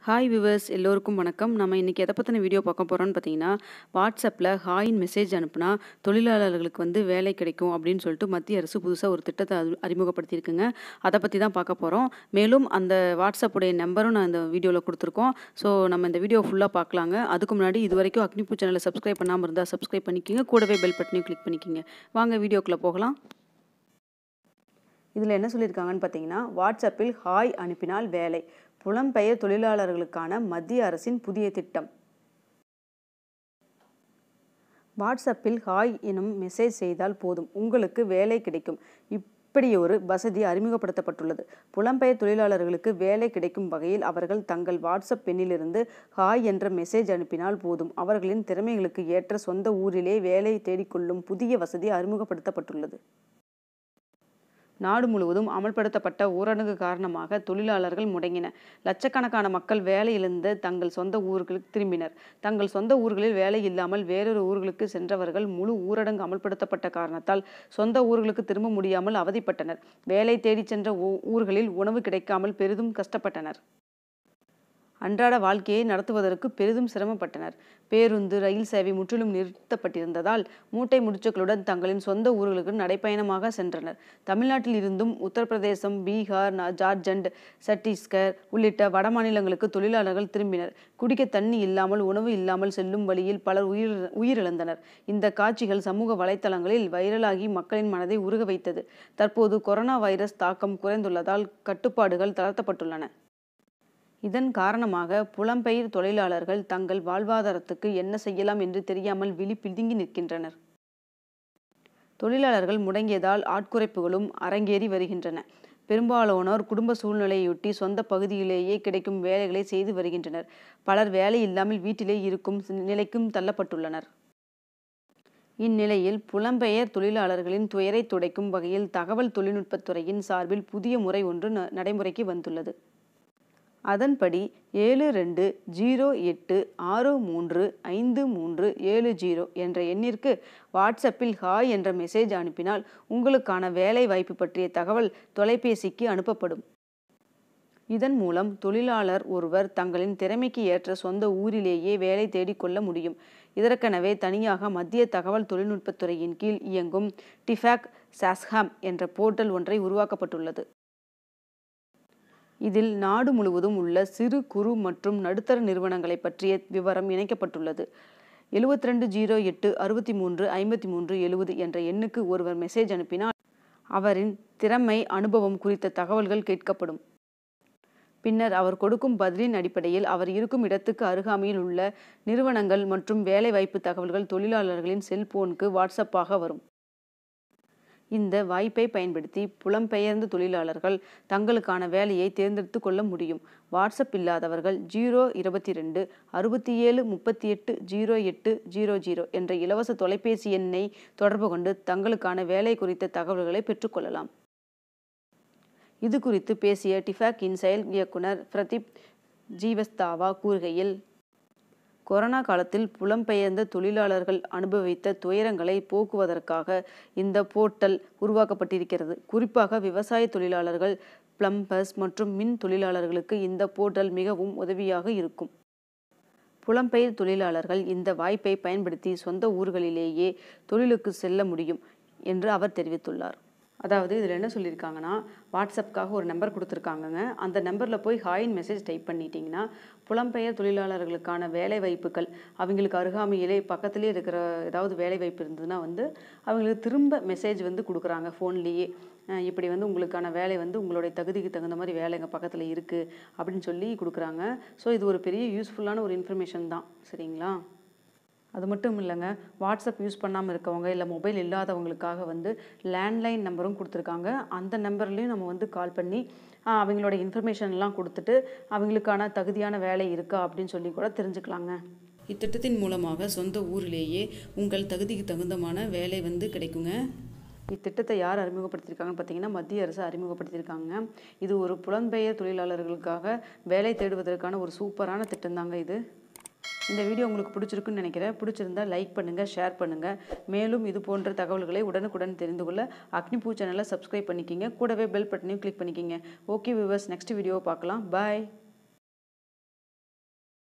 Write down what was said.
hi viewers எல்லோருக்கும் வணக்கம் நம்ம இன்றைக்கி எதை பற்றின வீடியோ பார்க்க போகிறோம்னு பார்த்தீங்கன்னா வாட்ஸ்அப்பில் ஹாயின் மெசேஜ் அனுப்புனா தொழிலாளர்களுக்கு வந்து வேலை கிடைக்கும் அப்படின்னு சொல்லிட்டு மத்திய அரசு புதுசாக ஒரு திட்டத்தை அறி- அறிமுகப்படுத்தியிருக்குங்க அதை பற்றி தான் பார்க்க போகிறோம் மேலும் அந்த வாட்ஸ்அப்புடைய நம்பரும் நான் இந்த வீடியோவில் கொடுத்துருக்கோம் ஸோ நம்ம இந்த வீடியோ ஃபுல்லாக பார்க்கலாங்க அதுக்கு முன்னாடி இது வரைக்கும் அக்னிபூ சேனலை சப்ஸ்கிரைப் பண்ணாமல் இருந்தால் சப்ஸ்கிரைப் பண்ணிக்கிங்க கூடவே பெல் பட்டனையும் கிளிக் பண்ணிக்கிங்க வாங்க வீடியோக்குள்ளே போகலாம் இதில் என்ன சொல்லியிருக்காங்கன்னு பார்த்தீங்கன்னா வாட்ஸ்அப்பில் ஹாய் அனுப்பினால் வேலை புலம்பெயர் தொழிலாளர்களுக்கான மத்திய அரசின் புதிய திட்டம் வாட்ஸ்அப்பில் ஹாய் எனும் மெசேஜ் செய்தால் போதும் உங்களுக்கு வேலை கிடைக்கும் இப்படி ஒரு வசதி அறிமுகப்படுத்தப்பட்டுள்ளது புலம்பெயர் தொழிலாளர்களுக்கு வேலை கிடைக்கும் வகையில் அவர்கள் தங்கள் வாட்ஸ்அப் எண்ணிலிருந்து ஹாய் என்ற மெசேஜ் அனுப்பினால் போதும் அவர்களின் திறமைகளுக்கு ஏற்ற சொந்த ஊரிலே வேலை தேடிக்கொள்ளும் புதிய வசதி அறிமுகப்படுத்தப்பட்டுள்ளது நாடு முழுவதும் அமல்படுத்தப்பட்ட ஊரடங்கு காரணமாக தொழிலாளர்கள் முடங்கின லட்சக்கணக்கான மக்கள் வேலை இழந்து தங்கள் சொந்த ஊர்களுக்கு திரும்பினர் தங்கள் சொந்த ஊர்களில் வேலை இல்லாமல் வேறொரு ஊர்களுக்கு சென்றவர்கள் முழு ஊரடங்கு அமல்படுத்தப்பட்ட காரணத்தால் சொந்த ஊர்களுக்கு திரும்ப முடியாமல் அவதிப்பட்டனர் வேலை தேடிச் சென்ற ஊ- ஊர்களில் உணவு கிடைக்காமல் பெரிதும் கஷ்டப்பட்டனர் அன்றாட வாழ்க்கையை நடத்துவதற்கு பெரிதும் சிரமப்பட்டனர் பேருந்து ரயில் சேவை முற்றிலும் நிறுத்தப்பட்டிருந்ததால் மூட்டை முடிச்சுக்களுடன் தங்களின் சொந்த ஊர்களுக்கு நடைப்பயணமாக சென்றனர் தமிழ்நாட்டில் இருந்தும் உத்தரப்பிரதேசம் பீகார் நா- ஜார்க்கண்ட் சத்தீஸ்கர் உள்ளிட்ட வட மாநிலங்களுக்கு தொழிலாளர்கள் திரும்பினர் குடிக்க தண்ணி இல்லாமல் உணவு இல்லாமல் செல்லும் வழியில் பலர் உயிர் உயிரிழந்தனர் இந்த காட்சிகள் சமூக வலைத்தளங்களில் வைரலாகி மக்களின் மனதை உருக வைத்தது தற்போது கொரோனா வைரஸ் தாக்கம் குறைந்துள்ளதால் கட்டுப்பாடுகள் தளர்த்தப்பட்டுள்ளன இதன் காரணமாக புலம்பெயர் தொழிலாளர்கள் தங்கள் வாழ்வாதாரத்துக்கு என்ன செய்யலாம் என்று தெரியாமல் விழி பிதுங்கி நிற்கின்றனர் தொழிலாளர்கள் முடங்கியதால் ஆட்குறைப்புகளும் அரங்கேறி வருகின்றன பெரும்பாலானோர் குடும்ப சூழ்நிலையொட்டி சொந்த பகுதியிலேயே கிடைக்கும் வேலைகளை செய்து வருகின்றனர் பலர் வேலை இல்லாமல் வீட்டிலே இருக்கும் நிலைக்கும் தள்ளப்பட்டுள்ளனர் இந்நிலையில் புலம்பெயர் தொழிலாளர்களின் துயரை துடைக்கும் வகையில் தகவல் தொழில்நுட்பத் துறையின் சார்பில் புதிய முறை ஒன்று ந- நடைமுறைக்கு வந்துள்ளது அதன்படி ஏழு ரெண்டு ஜீரோ எட்டு ஆறு மூன்று ஐந்து மூன்று ஏழு ஜீரோ என்ற எண்ணிற்கு வாட்ஸ்அப்பில் ஹாய் என்ற மெசேஜ் அனுப்பினால் உங்களுக்கான வேலை வாய்ப்பு பற்றிய தகவல் தொலைபேசிக்கு அனுப்பப்படும் இதன் மூலம் தொழிலாளர் ஒருவர் தங்களின் திறமைக்கு ஏற்ற சொந்த ஊரிலேயே வேலை தேடிக்கொள்ள முடியும் இதற்கெனவே தனியாக மத்திய தகவல் தொழில்நுட்பத்துறையின் கீழ் இயங்கும் டிஃபாக் சாஸ்ஹாம் என்ற போர்ட்டல் ஒன்றை உருவாக்கப்பட்டுள்ளது இதில் நாடு முழுவதும் உள்ள சிறு குறு மற்றும் நடுத்தர நிறுவனங்களை பற்றிய விவரம் இணைக்கப்பட்டுள்ளது எழுபத்தி ரெண்டு ஜீரோ எட்டு அறுபத்தி மூன்று ஐம்பத்தி மூன்று எழுபது என்ற எண்ணுக்கு ஒருவர் மெசேஜ் அனுப்பினால் அவரின் திறமை அனுபவம் குறித்த தகவல்கள் கேட்கப்படும் பின்னர் அவர் கொடுக்கும் பதிலின் அடிப்படையில் அவர் இருக்கும் இடத்துக்கு அருகாமையில் உள்ள நிறுவனங்கள் மற்றும் வேலைவாய்ப்பு தகவல்கள் தொழிலாளர்களின் செல்போனுக்கு வாட்ஸ்அப்பாக வரும் இந்த வாய்ப்பை பயன்படுத்தி புலம்பெயர்ந்த தொழிலாளர்கள் தங்களுக்கான வேலையை தேர்ந்தெடுத்து கொள்ள முடியும் வாட்ஸ்அப் இல்லாதவர்கள் ஜீரோ இருபத்தி ரெண்டு அறுபத்தி ஏழு முப்பத்தி எட்டு ஜீரோ எட்டு ஜீரோ ஜீரோ என்ற இலவச தொலைபேசி எண்ணை தொடர்பு கொண்டு தங்களுக்கான வேலை குறித்த தகவல்களை பெற்றுக்கொள்ளலாம் இது குறித்து பேசிய டிஃபாக்கின் செயல் இயக்குனர் பிரதீப் ஜீவஸ்தாவா கூறுகையில் கொரோனா காலத்தில் புலம்பெயர்ந்த தொழிலாளர்கள் அனுபவித்த துயரங்களை போக்குவதற்காக இந்த போர்ட்டல் உருவாக்கப்பட்டிருக்கிறது குறிப்பாக விவசாய தொழிலாளர்கள் பிளம்பர்ஸ் மற்றும் மின் தொழிலாளர்களுக்கு இந்த போர்ட்டல் மிகவும் உதவியாக இருக்கும் புலம்பெயர் தொழிலாளர்கள் இந்த வாய்ப்பை பயன்படுத்தி சொந்த ஊர்களிலேயே தொழிலுக்கு செல்ல முடியும் என்று அவர் தெரிவித்துள்ளார் அதாவது இதில் என்ன சொல்லியிருக்காங்கன்னா வாட்ஸ்அப்காக ஒரு நம்பர் கொடுத்துருக்காங்கங்க அந்த நம்பரில் போய் ஹாயின் மெசேஜ் டைப் பண்ணிட்டீங்கன்னா புலம்பெயர் தொழிலாளர்களுக்கான வேலை வாய்ப்புகள் அவங்களுக்கு அருகாமையிலே பக்கத்துலேயே இருக்கிற ஏதாவது வேலை வாய்ப்பு இருந்ததுன்னா வந்து அவங்களுக்கு திரும்ப மெசேஜ் வந்து கொடுக்குறாங்க ஃபோன்லேயே இப்படி வந்து உங்களுக்கான வேலை வந்து உங்களுடைய தகுதிக்கு தகுந்த மாதிரி வேலை எங்கள் பக்கத்தில் இருக்குது அப்படின்னு சொல்லி கொடுக்குறாங்க ஸோ இது ஒரு பெரிய யூஸ்ஃபுல்லான ஒரு இன்ஃபர்மேஷன் தான் சரிங்களா அது மட்டும் இல்லைங்க வாட்ஸ்அப் யூஸ் பண்ணாமல் இருக்கவங்க இல்லை மொபைல் இல்லாதவங்களுக்காக வந்து லேண்ட்லைன் நம்பரும் கொடுத்துருக்காங்க அந்த நம்பர்லேயும் நம்ம வந்து கால் பண்ணி ஆஹ், அவங்களோட இன்ஃபர்மேஷன்லாம் கொடுத்துட்டு அவங்களுக்கான தகுதியான வேலை இருக்கா அப்படின்னு சொல்லி கூட தெரிஞ்சுக்கலாங்க இத்திட்டத்தின் மூலமாக சொந்த ஊரிலேயே உங்கள் தகுதிக்கு தகுந்தமான வேலை வந்து கிடைக்குங்க இத்திட்டத்தை யார் அறிமுகப்படுத்தியிருக்காங்கன்னு பார்த்தீங்கன்னா மத்திய அரசு அறிமுகப்படுத்தியிருக்காங்க இது ஒரு புலம்பெயர் தொழிலாளர்களுக்காக வேலை தேடுவதற்கான ஒரு சூப்பரான திட்டம் தாங்க இது இந்த வீடியோ உங்களுக்கு பிடிச்சிருக்குன்னு நினைக்கிறேன் பிடிச்சிருந்தா லைக் பண்ணுங்கள் ஷேர் பண்ணுங்கள் மேலும் இது போன்ற தகவல்களை உடனுக்குடன் தெரிந்து கொள்ள அக்னிபூ சேனலை சப்ஸ்கிரைப் பண்ணிக்கிங்க கூடவே பெல் பட்டனையும் கிளிக் பண்ணிக்கிங்க ஓகே வியூவர்ஸ் நெக்ஸ்ட் வீடியோவை பார்க்கலாம் பாய்